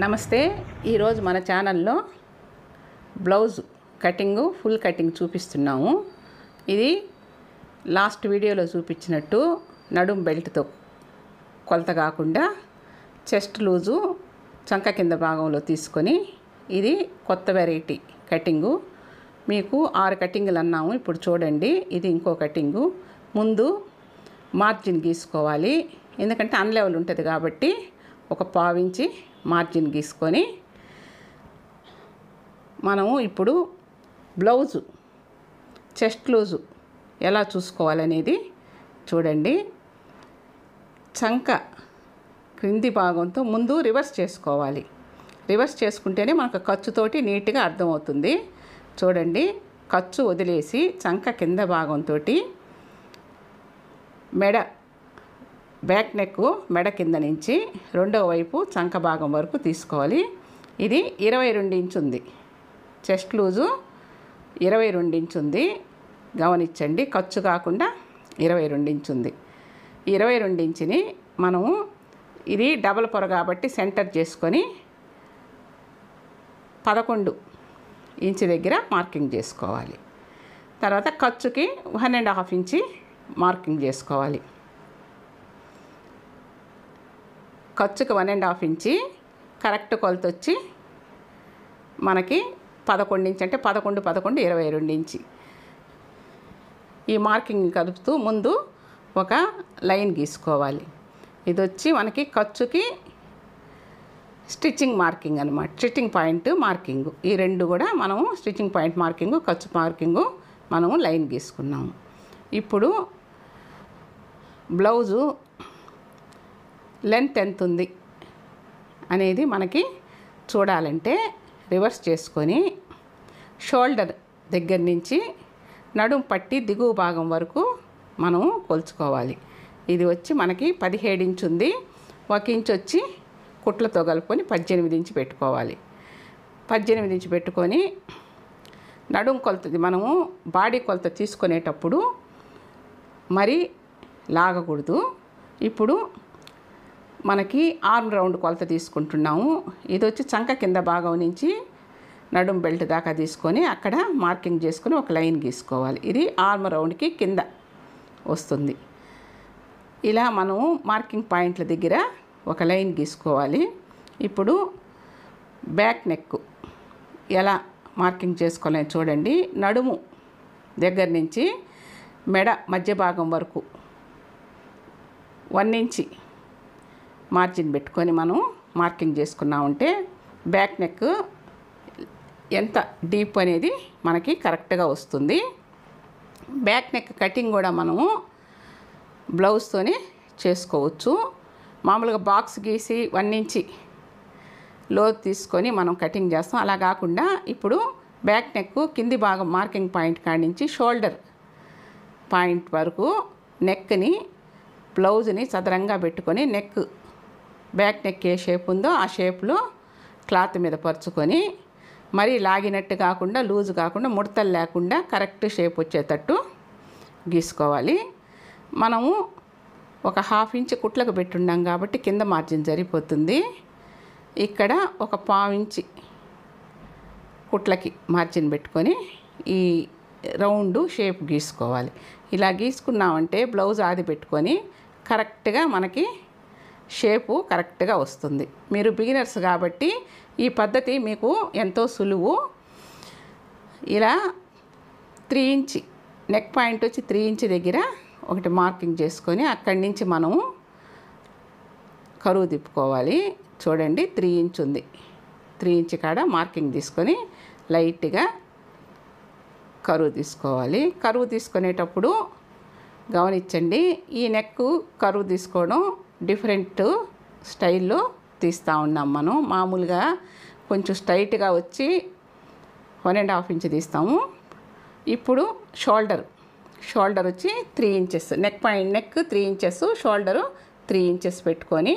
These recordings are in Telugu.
నమస్తే ఈరోజు మన ఛానల్లో బ్లౌజ్ కటింగ్ ఫుల్ కటింగ్ చూపిస్తున్నాము ఇది లాస్ట్ వీడియోలో చూపించినట్టు నడుం బెల్ట్తో కొలత కాకుండా చెస్ట్ లూజు చంక కింద భాగంలో తీసుకొని ఇది కొత్త వెరైటీ కటింగు మీకు ఆరు కటింగులు అన్నాము ఇప్పుడు చూడండి ఇది ఇంకో కటింగు ముందు మార్జిన్ గీసుకోవాలి ఎందుకంటే అన్లెవెల్ ఉంటుంది కాబట్టి ఒక పావించి మార్జిన్ గీసుకొని మనము ఇప్పుడు బ్లౌజు చెస్ట్ లూజు ఎలా చూసుకోవాలనేది చూడండి చంక క్రింది భాగంతో ముందు రివర్స్ చేసుకోవాలి రివర్స్ చేసుకుంటేనే మనకు ఖర్చుతోటి నీట్గా అర్థమవుతుంది చూడండి ఖర్చు వదిలేసి చంక కింద భాగంతో మెడ బ్యాక్ నెక్ మెడ కింద నుంచి రెండవ వైపు చంక భాగం వరకు తీసుకోవాలి ఇది ఇరవై రెండు ఇంచు ఉంది చెస్ట్ లూజు ఇరవై రెండు ఇంచు ఉంది గమనించండి ఖర్చు కాకుండా ఇరవై రెండు ఇంచు ఉంది ఈ ఇరవై రెండు ఇంచుని మనము ఇది డబల్ పొర కాబట్టి సెంటర్ చేసుకొని పదకొండు ఇంచు దగ్గర మార్కింగ్ చేసుకోవాలి తర్వాత ఖర్చుకి one and half inch marking చేసుకోవాలి ఖర్చుకి one and half inch correct కొలత వచ్చి మనకి పదకొండు ఇంచ్ అంటే పదకొండు పదకొండు ఇరవై రెండు ఇంచి ఈ మార్కింగ్ కలుపుతూ ముందు ఒక లైన్ గీసుకోవాలి ఇది వచ్చి మనకి ఖర్చుకి స్టిచ్చింగ్ మార్కింగ్ అనమాట స్టిచ్చింగ్ పాయింట్ మార్కింగ్ ఈ రెండు కూడా మనము స్టిచ్చింగ్ పాయింట్ మార్కింగ్ ఖర్చు మార్కింగు మనము లైన్ గీసుకున్నాము ఇప్పుడు బ్లౌజు లెంత్ ఎంత ఉంది అనేది మనకి చూడాలంటే రివర్స్ చేసుకొని షోల్డర్ దగ్గర నుంచి నడుం పట్టి దిగువ భాగం వరకు మనం కొలుచుకోవాలి ఇది వచ్చి మనకి పదిహేడు ఇంచు ఉంది ఒక ఇంచు వచ్చి కుట్లతో కలుపుకొని పద్దెనిమిది ఇంచు పెట్టుకోవాలి పద్దెనిమిది ఇంచు పెట్టుకొని నడుం కొలతది మనము బాడీ కొలత తీసుకునేటప్పుడు మరి లాగకూడదు ఇప్పుడు మనకి ఆర్మ్ రౌండ్ కొలత తీసుకుంటున్నాము ఇది వచ్చి చంక కింద భాగం నుంచి నడుం బెల్ట్ దాకా తీసుకొని అక్కడ మార్కింగ్ చేసుకొని ఒక లైన్ గీసుకోవాలి ఇది ఆర్మ్ రౌండ్కి కింద వస్తుంది ఇలా మనము మార్కింగ్ పాయింట్ల దగ్గర ఒక లైన్ గీసుకోవాలి ఇప్పుడు బ్యాక్ నెక్ ఎలా మార్కింగ్ చేసుకోవాలని చూడండి నడుము దగ్గర నుంచి మెడ మధ్య భాగం వరకు వన్ ఇంచి మార్జిన్ పెట్టుకొని మనం మార్కింగ్ చేసుకున్నామంటే బ్యాక్ నెక్ ఎంత డీప్ అనేది మనకి కరెక్ట్గా వస్తుంది బ్యాక్ నెక్ కటింగ్ కూడా మనము బ్లౌజ్తోనే చేసుకోవచ్చు మామూలుగా బాక్స్ గీసి వన్ ఇంచి లో తీసుకొని మనం కటింగ్ చేస్తాం అలా కాకుండా ఇప్పుడు బ్యాక్ నెక్ కింది భాగం మార్కింగ్ పాయింట్ కాడి నుంచి షోల్డర్ పాయింట్ వరకు నెక్ని బ్లౌజ్ని చదరంగా పెట్టుకొని నెక్ బ్యాక్ నెక్ ఏ షేప్ ఉందో ఆ షేప్లో క్లాత్ మీద పరుచుకొని మరీ లాగినట్టు కాకుండా లూజ్ కాకుండా ముడతలు లేకుండా కరెక్ట్ షేప్ వచ్చేటట్టు గీసుకోవాలి మనము ఒక హాఫ్ ఇంచ్ కుట్లకు పెట్టున్నాం కాబట్టి కింద మార్జిన్ సరిపోతుంది ఇక్కడ ఒక పావు ఇంచి కుట్లకి మార్జిన్ పెట్టుకొని ఈ రౌండ్ షేప్ గీసుకోవాలి ఇలా గీసుకున్నామంటే బ్లౌజ్ ఆది పెట్టుకొని కరెక్ట్గా మనకి షేపు కరెక్ట్గా వస్తుంది మీరు బిగినర్స్ కాబట్టి ఈ పద్ధతి మీకు ఎంతో సులువు ఇలా త్రీ ఇంచి నెక్ పాయింట్ వచ్చి త్రీ ఇంచ్ దగ్గర ఒకటి మార్కింగ్ చేసుకొని అక్కడి నుంచి మనము కరువు తిప్పుకోవాలి చూడండి త్రీ ఇంచ్ ఉంది త్రీ ఇంచ్ కాడ మార్కింగ్ తీసుకొని లైట్గా కరువు తీసుకోవాలి కరువు తీసుకునేటప్పుడు గమనించండి ఈ నెక్ కరువు తీసుకోవడం డిఫరెంట్ స్టైల్లో తీస్తూ ఉన్నాం మనం మామూలుగా కొంచెం స్ట్రైట్గా వచ్చి వన్ అండ్ హాఫ్ ఇంచ్ తీస్తాము ఇప్పుడు షోల్డర్ షోల్డర్ వచ్చి three inches neck point neck three inches shoulder three inches పెట్టుకొని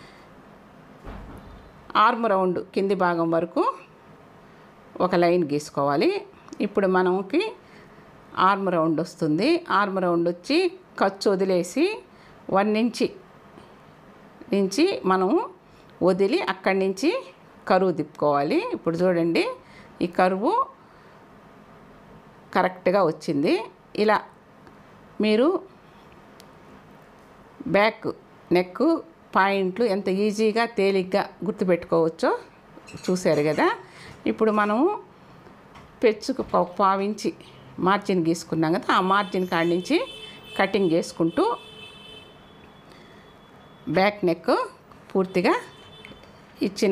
ఆర్మ్ రౌండ్ కింది భాగం వరకు ఒక లైన్ గీసుకోవాలి ఇప్పుడు మనకి ఆర్మ్ రౌండ్ వస్తుంది ఆర్మ్ రౌండ్ వచ్చి ఖర్చు వదిలేసి వన్ ఇంచి నుంచి మనం వదిలి అక్కడి నుంచి కరువు తిప్పుకోవాలి ఇప్పుడు చూడండి ఈ కరువు కరెక్ట్గా వచ్చింది ఇలా మీరు బ్యాక్ నెక్ పాయింట్లు ఎంత ఈజీగా తేలిగ్గా గుర్తుపెట్టుకోవచ్చో చూశారు కదా ఇప్పుడు మనము పెచ్చుకు పా- పావించి మార్జిన్ గీసుకున్నాం కదా ఆ మార్జిన్ కాడి నుంచి కటింగ్ చేసుకుంటూ బ్యాక్ నెక్ పూర్తిగా ఇచ్చిన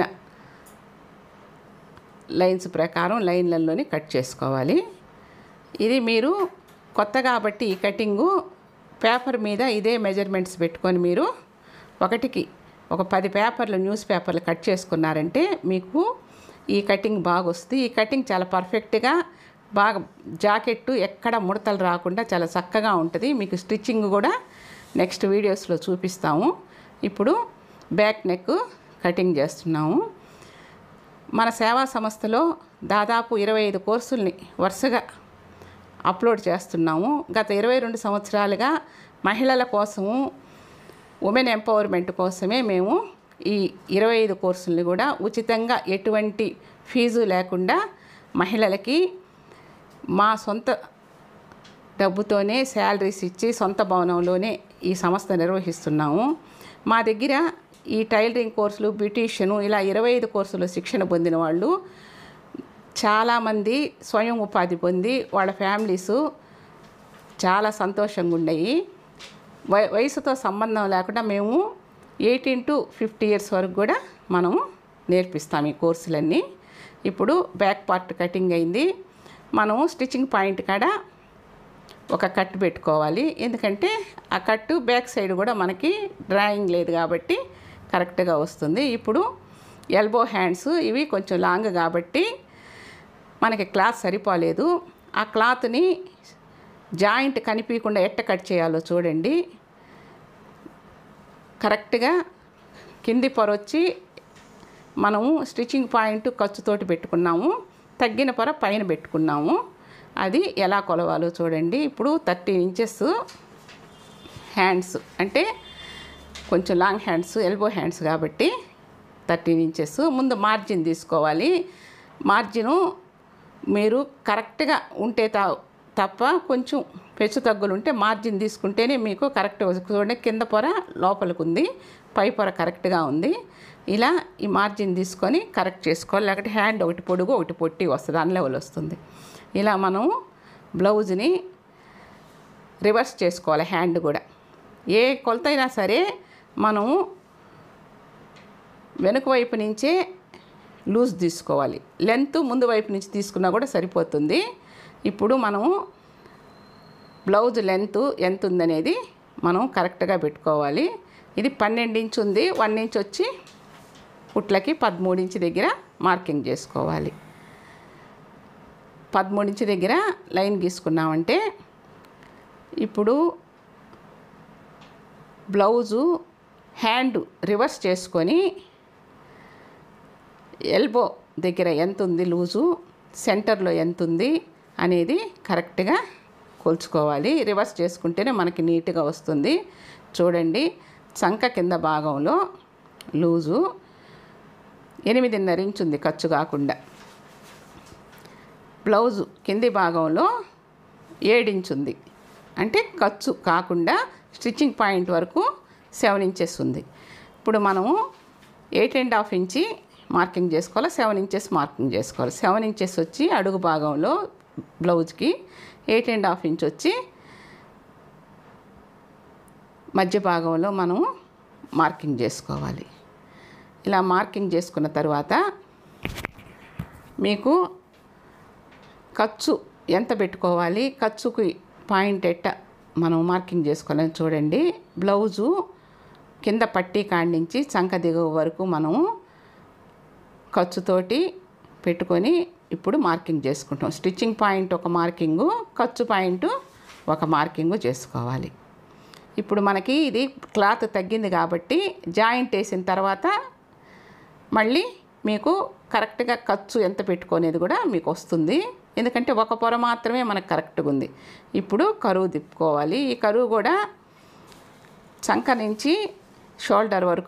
లైన్స్ ప్రకారం లైన్లలోనే కట్ చేసుకోవాలి ఇది మీరు కొత్త కాబట్టి ఈ కటింగు పేపర్ మీద ఇదే మెజర్మెంట్స్ పెట్టుకొని మీరు ఒకటికి ఒక పది పేపర్లు న్యూస్ పేపర్లు కట్ చేసుకున్నారంటే మీకు ఈ కటింగ్ బాగా వస్తుంది ఈ కటింగ్ చాలా పర్ఫెక్ట్గా బాగా జాకెట్టు ఎక్కడ ముడతలు రాకుండా చాలా చక్కగా ఉంటుంది మీకు స్టిచ్చింగ్ కూడా నెక్స్ట్ వీడియోస్లో చూపిస్తాము ఇప్పుడు బ్యాక్ నెక్ కటింగ్ చేస్తున్నాము మన సేవా సంస్థలో దాదాపు ఇరవై ఐదు కోర్సుల్ని వరుసగా అప్లోడ్ చేస్తున్నాము గత ఇరవై రెండు సంవత్సరాలుగా మహిళల కోసము ఉమెన్ ఎంపవర్మెంట్ కోసమే మేము ఈ ఇరవై ఐదు కోర్సుల్ని కూడా ఉచితంగా ఎటువంటి ఫీజు లేకుండా మహిళలకి మా సొంత డబ్బుతోనే శాలరీస్ ఇచ్చి సొంత భవనంలోనే ఈ సంస్థ నిర్వహిస్తున్నాము మా దగ్గర ఈ టైలరింగ్ కోర్సులు బ్యూటీషియను ఇలా ఇరవై ఐదు కోర్సులు శిక్షణ పొందిన వాళ్ళు చాలామంది స్వయం ఉపాధి పొంది వాళ్ళ ఫ్యామిలీసు చాలా సంతోషంగా ఉన్నాయి వయ వయసుతో సంబంధం లేకుండా మేము ఎయిటీన్ టు ఫిఫ్టీ ఇయర్స్ వరకు కూడా మనము నేర్పిస్తాం ఈ కోర్సులన్నీ ఇప్పుడు బ్యాక్ పార్ట్ కటింగ్ అయింది మనము స్టిచ్చింగ్ పాయింట్ కాడ ఒక కట్ పెట్టుకోవాలి ఎందుకంటే ఆ కట్టు బ్యాక్ సైడ్ కూడా మనకి డ్రాయింగ్ లేదు కాబట్టి కరెక్ట్గా వస్తుంది ఇప్పుడు ఎల్బో హ్యాండ్స్ ఇవి కొంచెం లాంగ్ కాబట్టి మనకి క్లాత్ సరిపోలేదు ఆ క్లాత్ని జాయింట్ కనిపించకుండా ఎట్ట కట్ చేయాలో చూడండి కరెక్ట్గా కింది పొర వచ్చి మనము స్టిచ్చింగ్ పాయింట్ ఖర్చుతోటి పెట్టుకున్నాము తగ్గిన పొర పైన పెట్టుకున్నాము అది ఎలా కొలవాలో చూడండి ఇప్పుడు థర్టీన్ ఇంచెస్ హ్యాండ్స్ అంటే కొంచెం లాంగ్ హ్యాండ్స్ ఎల్బో హ్యాండ్స్ కాబట్టి థర్టీన్ ఇంచెస్ ముందు మార్జిన్ తీసుకోవాలి మార్జిను మీరు కరెక్ట్గా ఉంటే తా తప్ప కొంచెం పెచ్చు తగ్గులు ఉంటే మార్జిన్ తీసుకుంటేనే మీకు కరెక్ట్ చూడండి కింద పొర లోపలికి ఉంది పై పొర కరెక్ట్గా ఉంది ఇలా ఈ మార్జిన్ తీసుకొని కరెక్ట్ చేసుకోవాలి లేకపోతే హ్యాండ్ ఒకటి పొడుగు ఒకటి పొట్టి వస్తుంది అన్ లెవెల్ వస్తుంది ఇలా మనం బ్లౌజ్ని రివర్స్ చేసుకోవాలి హ్యాండ్ కూడా ఏ కొలత అయినా సరే మనం వెనుక వైపు నుంచే లూజ్ తీసుకోవాలి లెంత్ ముందు వైపు నుంచి తీసుకున్నా కూడా సరిపోతుంది ఇప్పుడు మనము బ్లౌజ్ లెంత్ ఎంత ఉందనేది మనం కరెక్ట్గా పెట్టుకోవాలి ఇది పన్నెండు ఇంచ్ ఉంది వన్ ఇంచ్ వచ్చి పుట్లకి పదమూడు ఇంచ్ దగ్గర మార్కింగ్ చేసుకోవాలి పదమూడు ఇంచ్ దగ్గర లైన్ గీసుకున్నామంటే ఇప్పుడు బ్లౌజు హ్యాండ్ రివర్స్ చేసుకొని ఎల్బో దగ్గర ఎంత ఉంది లూజు సెంటర్లో ఎంత ఉంది అనేది కరెక్ట్గా కొలుచుకోవాలి రివర్స్ చేసుకుంటేనే మనకి నీట్గా వస్తుంది చూడండి చంక కింద భాగంలో లూజు ఎనిమిదిన్నర ఇంచ్ ఉంది ఖర్చు కాకుండా బ్లౌజు కింది భాగంలో ఏడించ్ ఉంది అంటే ఖర్చు కాకుండా స్టిచ్చింగ్ పాయింట్ వరకు సెవెన్ ఇంచెస్ ఉంది ఇప్పుడు మనము eight and half inch marking చేసుకోవాలి సెవెన్ ఇంచెస్ మార్కింగ్ చేసుకోవాలి సెవెన్ ఇంచెస్ వచ్చి అడుగు భాగంలో బ్లౌజ్కి ఎయిట్ అండ్ హాఫ్ ఇంచ్ వచ్చి మధ్య భాగంలో మనము మార్కింగ్ చేసుకోవాలి ఇలా మార్కింగ్ చేసుకున్న తర్వాత మీకు ఖర్చు ఎంత పెట్టుకోవాలి ఖర్చుకి పాయింట్ ఎట్ట మనం మార్కింగ్ చేసుకోవాలని చూడండి బ్లౌజు కింద పట్టీ కాడి నుంచి చంక దిగువ వరకు మనము ఖర్చుతోటి పెట్టుకొని ఇప్పుడు మార్కింగ్ చేసుకుంటాం స్టిచ్చింగ్ పాయింట్ ఒక మార్కింగు ఖర్చు పాయింట్ ఒక మార్కింగు చేసుకోవాలి ఇప్పుడు మనకి ఇది క్లాత్ తగ్గింది కాబట్టి జాయింట్ వేసిన తర్వాత మళ్ళీ మీకు కరెక్ట్గా ఖర్చు ఎంత పెట్టుకునేది కూడా మీకు వస్తుంది ఎందుకంటే ఒక పొర మాత్రమే మనకు కరెక్ట్గా ఉంది ఇప్పుడు కరువు తిప్పుకోవాలి ఈ కరువు కూడా చంక నుంచి షోల్డర్ వరకు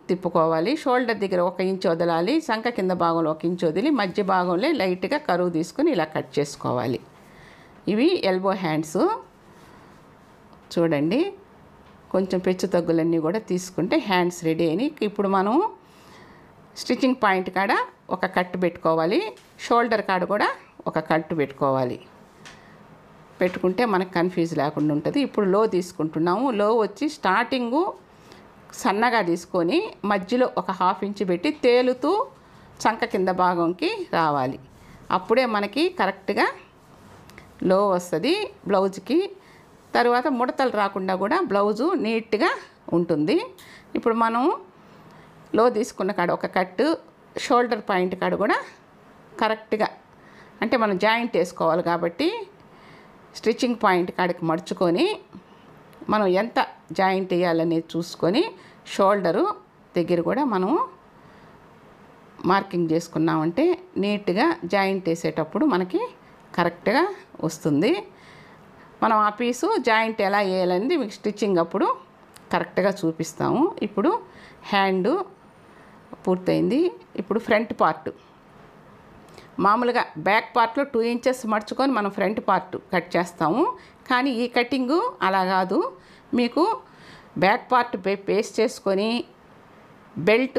తిప్పుకోవాలి షోల్డర్ దగ్గర ఒక ఇంచు వదలాలి సంఖ కింద భాగంలో ఒక ఇంచు వదిలి మధ్య భాగంలో లైట్గా కరువు తీసుకొని ఇలా కట్ చేసుకోవాలి ఇవి ఎల్బో హ్యాండ్స్ చూడండి కొంచెం పెచ్చు తగ్గులన్నీ కూడా తీసుకుంటే హ్యాండ్స్ రెడీ అయినాయి ఇప్పుడు మనం స్టిచ్చింగ్ పాయింట్ కాడ ఒక కట్టు పెట్టుకోవాలి షోల్డర్ కాడ కూడా ఒక కట్టు పెట్టుకోవాలి పెట్టుకుంటే మనకు కన్ఫ్యూజ్ లేకుండా ఉంటుంది ఇప్పుడు లో తీసుకుంటున్నాము లో వచ్చి స్టార్టింగు సన్నగా తీసుకొని మధ్యలో ఒక హాఫ్ ఇంచ్ పెట్టి తేలుతూ చంక కింద భాగంకి రావాలి అప్పుడే మనకి కరెక్ట్గా లో వస్తుంది బ్లౌజ్కి తర్వాత ముడతలు రాకుండా కూడా బ్లౌజు నీట్గా ఉంటుంది ఇప్పుడు మనం లో తీసుకున్న కాడ ఒక కట్టు షోల్డర్ పాయింట్ కాడ కూడా కరెక్ట్గా అంటే మనం జాయింట్ వేసుకోవాలి కాబట్టి స్టిచ్చింగ్ పాయింట్ కాడికి మడుచుకొని మనం ఎంత జాయింట్ వేయాలనేది చూసుకొని షోల్డరు దగ్గర కూడా మనం మార్కింగ్ చేసుకున్నామంటే నీట్గా జాయింట్ వేసేటప్పుడు మనకి కరెక్ట్గా వస్తుంది మనం ఆ పీసు జాయింట్ ఎలా వేయాలనేది మీకు స్టిచ్చింగ్ అప్పుడు కరెక్ట్గా చూపిస్తాము ఇప్పుడు హ్యాండ్ పూర్తయింది ఇప్పుడు ఫ్రంట్ పార్ట్ మామూలుగా బ్యాక్ పార్ట్లో టూ ఇంచెస్ మడుచుకొని మనం ఫ్రంట్ పార్ట్ కట్ చేస్తాము కానీ ఈ కటింగు అలా కాదు మీకు బ్యాక్ పార్ట్ పేస్ట్ చేసుకొని బెల్ట్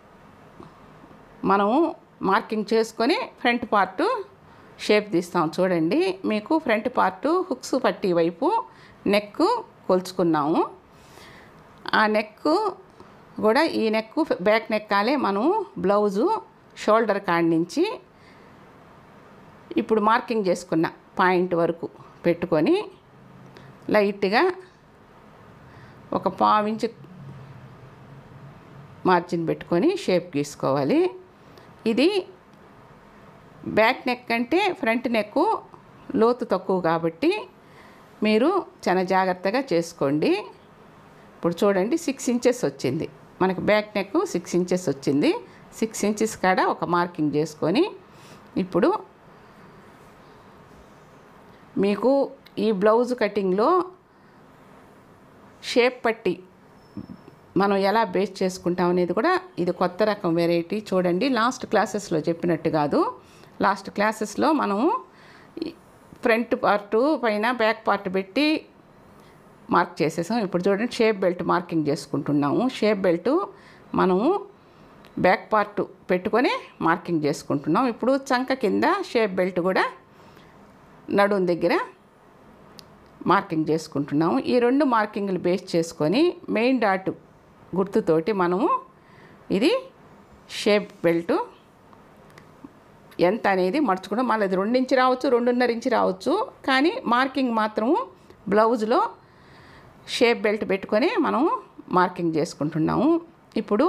మనము మార్కింగ్ చేసుకొని ఫ్రంట్ పార్ట్ షేప్ తీస్తాం చూడండి మీకు ఫ్రంట్ పార్ట్ హుక్స్ పట్టి వైపు నెక్ కొలుచుకున్నాము ఆ నెక్ కూడా ఈ నెక్ బ్యాక్ నెక్ కాలే మనం బ్లౌజు షోల్డర్ కాడి నుంచి ఇప్పుడు మార్కింగ్ చేసుకున్న పాయింట్ వరకు పెట్టుకొని లైట్గా ఒక పావించి మార్జిన్ పెట్టుకొని షేప్ గీసుకోవాలి ఇది బ్యాక్ నెక్ అంటే ఫ్రంట్ నెక్ లోతు తక్కువ కాబట్టి మీరు చాలా జాగ్రత్తగా చేసుకోండి ఇప్పుడు చూడండి సిక్స్ ఇంచెస్ వచ్చింది మనకు బ్యాక్ నెక్ సిక్స్ ఇంచెస్ వచ్చింది సిక్స్ ఇంచెస్ కాడ ఒక మార్కింగ్ చేసుకొని ఇప్పుడు మీకు ఈ బ్లౌజ్ కటింగ్లో షేప్ పట్టి మనం ఎలా బేస్ చేసుకుంటాం అనేది కూడా ఇది కొత్త రకం వెరైటీ చూడండి లాస్ట్ క్లాసెస్లో చెప్పినట్టు కాదు లాస్ట్ క్లాసెస్లో మనము ఫ్రంట్ పార్ట్ పైన బ్యాక్ పార్ట్ పెట్టి మార్క్ చేసేసాం ఇప్పుడు చూడండి షేప్ బెల్ట్ మార్కింగ్ చేసుకుంటున్నాము షేప్ బెల్ట్ మనము బ్యాక్ పార్ట్ పెట్టుకొని మార్కింగ్ చేసుకుంటున్నాం ఇప్పుడు చంక కింద షేప్ బెల్ట్ కూడా నడుం దగ్గర మార్కింగ్ చేసుకుంటున్నాము ఈ రెండు మార్కింగ్లు బేస్ చేసుకొని మెయిన్ డాట్ గుర్తుతోటి మనము ఇది షేప్ బెల్ట్ ఎంత అనేది మర్చుకోవడం మళ్ళీ అది రెండు ఇంచి రావచ్చు రెండున్నర ఇంచి రావచ్చు కానీ మార్కింగ్ మాత్రము బ్లౌజ్లో షేప్ బెల్ట్ పెట్టుకొని మనము మార్కింగ్ చేసుకుంటున్నాము ఇప్పుడు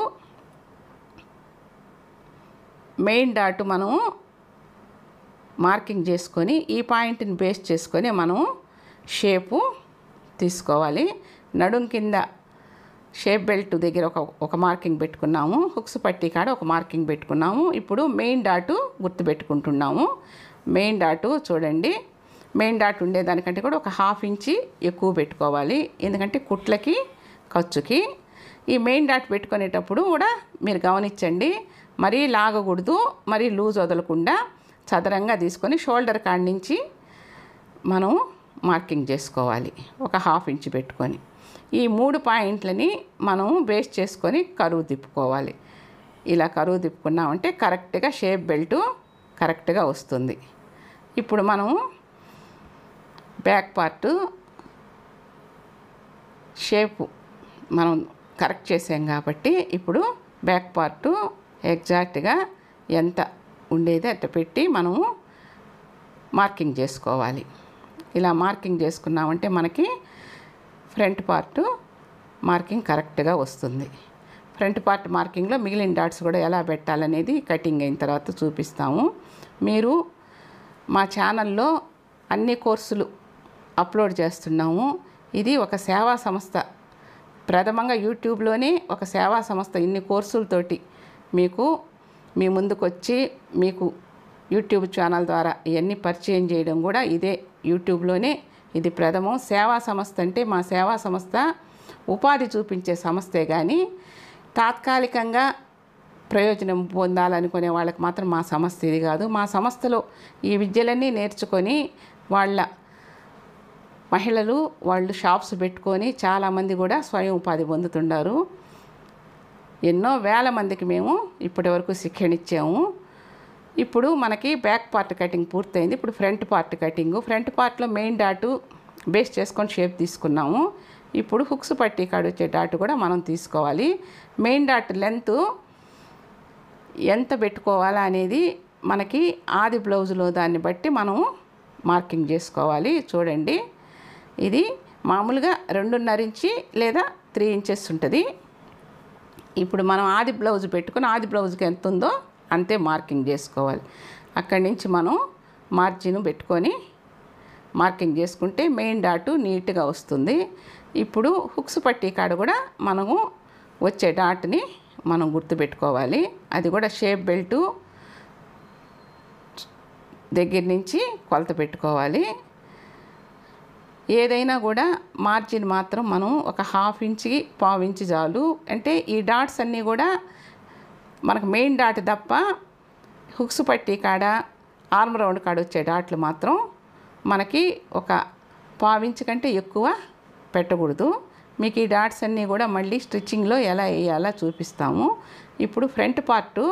మెయిన్ డాట్ మనము మార్కింగ్ చేసుకొని ఈ పాయింట్ని బేస్ చేసుకొని మనం షేపు తీసుకోవాలి నడుం కింద షేప్ బెల్ట్ దగ్గర ఒక ఒక మార్కింగ్ పెట్టుకున్నాము హుక్స్ పట్టి కాడ ఒక మార్కింగ్ పెట్టుకున్నాము ఇప్పుడు మెయిన్ డాటు గుర్తు పెట్టుకుంటున్నాము మెయిన్ డాటు చూడండి మెయిన్ డాట్ ఉండేదానికంటే కూడా ఒక హాఫ్ ఇంచి ఎక్కువ పెట్టుకోవాలి ఎందుకంటే కుట్లకి ఖర్చుకి ఈ మెయిన్ డాట్ పెట్టుకునేటప్పుడు కూడా మీరు గమనించండి మరీ లాగకూడదు మరీ లూజ్ వదలకుండా చదరంగా తీసుకొని షోల్డర్ కాడి నుంచి మనం మార్కింగ్ చేసుకోవాలి ఒక హాఫ్ ఇంచ్ పెట్టుకొని ఈ మూడు పాయింట్లని మనం బేస్ చేసుకొని కరువు తిప్పుకోవాలి ఇలా కరువు తిప్పుకున్నామంటే కరెక్ట్గా షేప్ బెల్ట్ కరెక్ట్గా వస్తుంది ఇప్పుడు మనం బ్యాక్ పార్ట్ షేపు మనం కరెక్ట్ చేసాం కాబట్టి ఇప్పుడు బ్యాక్ పార్ట్ ఎగ్జాక్ట్గా ఎంత ఉండేది అట్ట పెట్టి మనము మార్కింగ్ చేసుకోవాలి ఇలా మార్కింగ్ చేసుకున్నామంటే మనకి ఫ్రంట్ పార్ట్ మార్కింగ్ కరెక్ట్గా వస్తుంది ఫ్రంట్ పార్ట్ మార్కింగ్లో మిగిలిన డాట్స్ కూడా ఎలా పెట్టాలనేది కటింగ్ అయిన తర్వాత చూపిస్తాము మీరు మా ఛానల్లో అన్ని కోర్సులు అప్లోడ్ చేస్తున్నాము ఇది ఒక సేవా సంస్థ ప్రథమంగా యూట్యూబ్లోనే ఒక సేవా సంస్థ ఇన్ని కోర్సులతోటి మీకు మీ ముందుకు వచ్చి మీకు యూట్యూబ్ ఛానల్ ద్వారా ఇవన్నీ పరిచయం చేయడం కూడా ఇదే యూట్యూబ్లోనే ఇది ప్రథమం సేవా సంస్థ అంటే మా సేవా సంస్థ ఉపాధి చూపించే సంస్థే కానీ తాత్కాలికంగా ప్రయోజనం పొందాలనుకునే వాళ్ళకి మాత్రం మా సంస్థ ఇది కాదు మా సంస్థలో ఈ విద్యలన్నీ నేర్చుకొని వాళ్ళ మహిళలు వాళ్ళు షాప్స్ పెట్టుకొని చాలామంది కూడా స్వయం ఉపాధి పొందుతున్నారు ఎన్నో వేల మందికి మేము ఇప్పటి వరకు శిక్షణ ఇచ్చాము ఇప్పుడు మనకి బ్యాక్ పార్ట్ కటింగ్ పూర్తయింది ఇప్పుడు ఫ్రంట్ పార్ట్ కటింగ్ ఫ్రంట్ పార్ట్లో మెయిన్ డాటు బేస్ చేసుకొని షేప్ తీసుకున్నాము ఇప్పుడు హుక్స్ పట్టి కాడ వచ్చే డాట్ కూడా మనం తీసుకోవాలి మెయిన్ డాట్ లెంత్ ఎంత పెట్టుకోవాలా అనేది మనకి ఆది బ్లౌజులో దాన్ని బట్టి మనం మార్కింగ్ చేసుకోవాలి చూడండి ఇది మామూలుగా రెండున్నర ఇంచి లేదా త్రీ ఇంచెస్ ఉంటుంది ఇప్పుడు మనం ఆది బ్లౌజ్ పెట్టుకుని ఆది బ్లౌజ్కి ఎంత ఉందో అంతే మార్కింగ్ చేసుకోవాలి అక్కడి నుంచి మనం మార్జిన్ పెట్టుకొని మార్కింగ్ చేసుకుంటే మెయిన్ డాటు నీట్గా వస్తుంది ఇప్పుడు హుక్స్ పట్టీ కాడ కూడా మనము వచ్చే డాట్ని మనం గుర్తుపెట్టుకోవాలి అది కూడా షేప్ బెల్టు దగ్గర నుంచి కొలత పెట్టుకోవాలి ఏదైనా కూడా మార్జిన్ మాత్రం మనం ఒక హాఫ్ ఇంచ్కి పావు ఇంచ్ చాలు అంటే ఈ డాట్స్ అన్నీ కూడా మనకు మెయిన్ డాట్ తప్ప హుక్స్ పట్టి కాడ ఆర్మ్ రౌండ్ కాడ వచ్చే డాట్లు మాత్రం మనకి ఒక పావించ్ కంటే ఎక్కువ పెట్టకూడదు మీకు ఈ డాట్స్ అన్నీ కూడా మళ్ళీ స్టిచ్చింగ్లో ఎలా వేయాలో చూపిస్తాము ఇప్పుడు ఫ్రంట్ పార్టు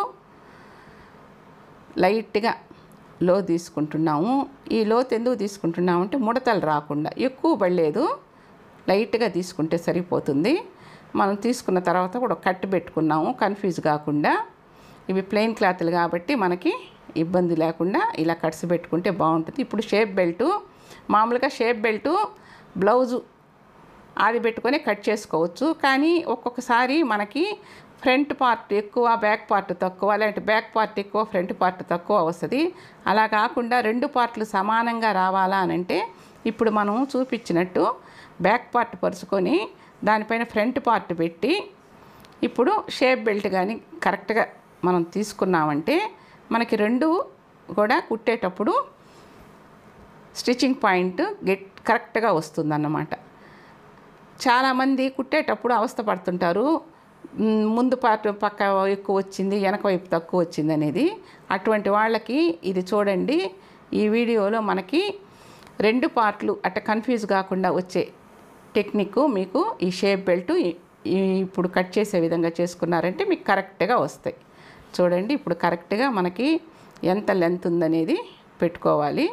లైట్గా లో తీసుకుంటున్నాము ఈ లోత్ ఎందుకు తీసుకుంటున్నాము అంటే ముడతలు రాకుండా ఎక్కువ పడలేదు లైట్గా తీసుకుంటే సరిపోతుంది మనం తీసుకున్న తర్వాత కూడా కట్ పెట్టుకున్నాము కన్ఫ్యూజ్ కాకుండా ఇవి ప్లెయిన్ క్లాత్లు కాబట్టి మనకి ఇబ్బంది లేకుండా ఇలా కట్స్ పెట్టుకుంటే బాగుంటుంది ఇప్పుడు షేప్ బెల్టు మామూలుగా షేప్ బెల్టు బ్లౌజు అది పెట్టుకొని కట్ చేసుకోవచ్చు కానీ ఒక్కొక్కసారి మనకి ఫ్రంట్ పార్ట్ ఎక్కువ బ్యాక్ పార్ట్ తక్కువ లేదంటే బ్యాక్ పార్ట్ ఎక్కువ ఫ్రంట్ పార్ట్ తక్కువ వస్తుంది అలా కాకుండా రెండు పార్ట్లు సమానంగా రావాలా అని అంటే ఇప్పుడు మనం చూపించినట్టు బ్యాక్ పార్ట్ పరుచుకొని దానిపైన ఫ్రంట్ పార్ట్ పెట్టి ఇప్పుడు షేప్ బెల్ట్ కానీ కరెక్ట్గా మనం తీసుకున్నామంటే మనకి రెండు కూడా కుట్టేటప్పుడు స్టిచ్చింగ్ పాయింట్ గెట్ కరెక్ట్గా వస్తుందన్నమాట చాలామంది కుట్టేటప్పుడు అవస్థ పడుతుంటారు మ్, ముందు పార్ట్ పక్క ఎక్కువ వచ్చింది వెనక వైపు తక్కువ వచ్చింది అనేది అటువంటి వాళ్ళకి ఇది చూడండి ఈ వీడియోలో మనకి రెండు పార్ట్లు అట్ట కన్ఫ్యూజ్ కాకుండా వచ్చే టెక్నిక్ మీకు ఈ షేప్ బెల్ట్ ఈ- ఈ ఇప్పుడు కట్ చేసే విధంగా చేసుకున్నారంటే మీకు కరెక్ట్గా వస్తాయి చూడండి ఇప్పుడు కరెక్ట్గా మనకి ఎంత లెంత్ ఉందనేది పెట్టుకోవాలి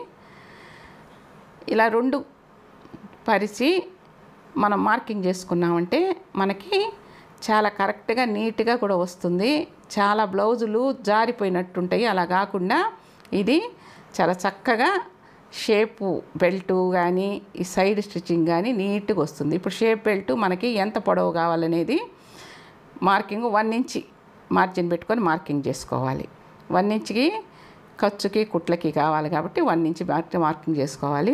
ఇలా రెండు పరిచి మనం మార్కింగ్ చేసుకున్నామంటే మనకి చాలా కరెక్ట్గా నీట్గా కూడా వస్తుంది చాలా బ్లౌజులు జారిపోయినట్టుంటాయి అలా కాకుండా ఇది చాలా చక్కగా షేపు బెల్టు కానీ ఈ సైడ్ స్టిచ్చింగ్ కానీ నీట్గా వస్తుంది ఇప్పుడు షేప్ బెల్ట్ మనకి ఎంత పొడవు కావాలనేది మార్కింగ్ వన్ ఇంచి మార్జిన్ పెట్టుకొని మార్కింగ్ చేసుకోవాలి వన్ ఇంచ్కి ఖర్చుకి కుట్లకి కావాలి కాబట్టి వన్ ఇంచి మార్క్- మార్కింగ్ చేసుకోవాలి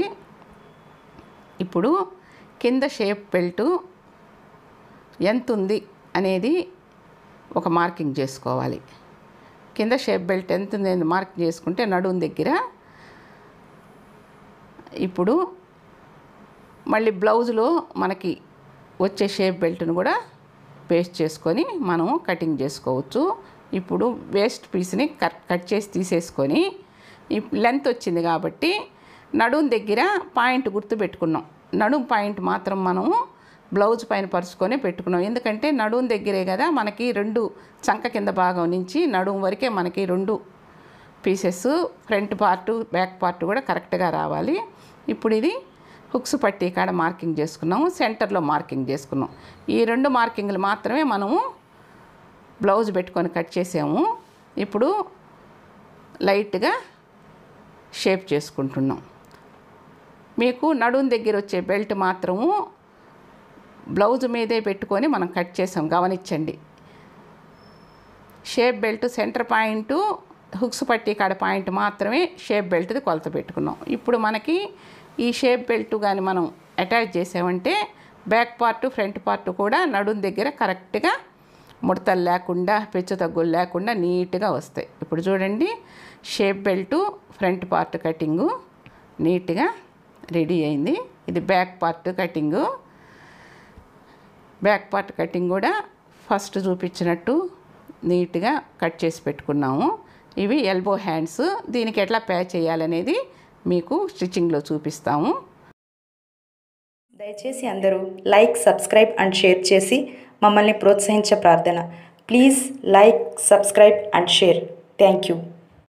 ఇప్పుడు కింద షేప్ బెల్టు ఎంత ఉంది అనేది ఒక మార్కింగ్ చేసుకోవాలి కింద షేప్ బెల్ట్ ఎంత ఉంది అని మార్క్ చేసుకుంటే నడుము దగ్గర ఇప్పుడు మళ్ళీ బ్లౌజ్లో మనకి వచ్చే షేప్ బెల్ట్ను కూడా పేస్ట్ చేసుకొని మనం కటింగ్ చేసుకోవచ్చు ఇప్పుడు వేస్ట్ పీస్ని కట్ కట్ చేసి తీసేసుకొని ఈ లెంత్ వచ్చింది కాబట్టి నడుం దగ్గర పాయింట్ గుర్తు పెట్టుకున్నాం నడుం పాయింట్ మాత్రం మనము బ్లౌజ్ పైన పరుచుకొని పెట్టుకున్నాం ఎందుకంటే నడుం దగ్గరే కదా మనకి రెండు చంక కింద భాగం నుంచి నడుం వరకే మనకి రెండు pieces front part back part కూడా కరెక్ట్గా రావాలి ఇప్పుడు ఇది హుక్స్ పట్టి కాడ మార్కింగ్ చేసుకున్నాము సెంటర్లో మార్కింగ్ చేసుకున్నాం ఈ రెండు మార్కింగ్లు మాత్రమే మనము బ్లౌజ్ పెట్టుకొని కట్ చేసాము ఇప్పుడు లైట్గా షేప్ చేసుకుంటున్నాం మీకు నడుం దగ్గర వచ్చే బెల్ట్ మాత్రము బ్లౌజ్ మీదే పెట్టుకొని మనం కట్ చేసాం గమనించండి shape belt centre point hooks పట్టి కాడ పాయింట్ మాత్రమే షేప్ బెల్ట్ది కొలత పెట్టుకున్నాం ఇప్పుడు మనకి ఈ షేప్ బెల్ట్ కానీ మనం అటాచ్ చేసామంటే బ్యాక్ పార్ట్ ఫ్రంట్ పార్ట్ కూడా నడుం దగ్గర కరెక్ట్గా ముడతలు లేకుండా పెచ్చు తగ్గులు లేకుండా నీట్గా వస్తాయి ఇప్పుడు చూడండి shape belt front part cutting నీట్గా రెడీ అయింది ఇది back part cutting back part cutting కూడా ఫస్ట్ చూపించినట్టు నీట్గా కట్ చేసి పెట్టుకున్నాము ఇవి ఎల్బో హ్యాండ్స్ దీనికి ఎట్లా ప్యాచ్ చేయాలనేది మీకు స్టిచ్చింగ్లో చూపిస్తాము దయచేసి అందరూ లైక్ సబ్స్క్రైబ్ అండ్ షేర్ చేసి మమ్మల్ని ప్రోత్సహించే ప్రార్థన please like subscribe and share thank you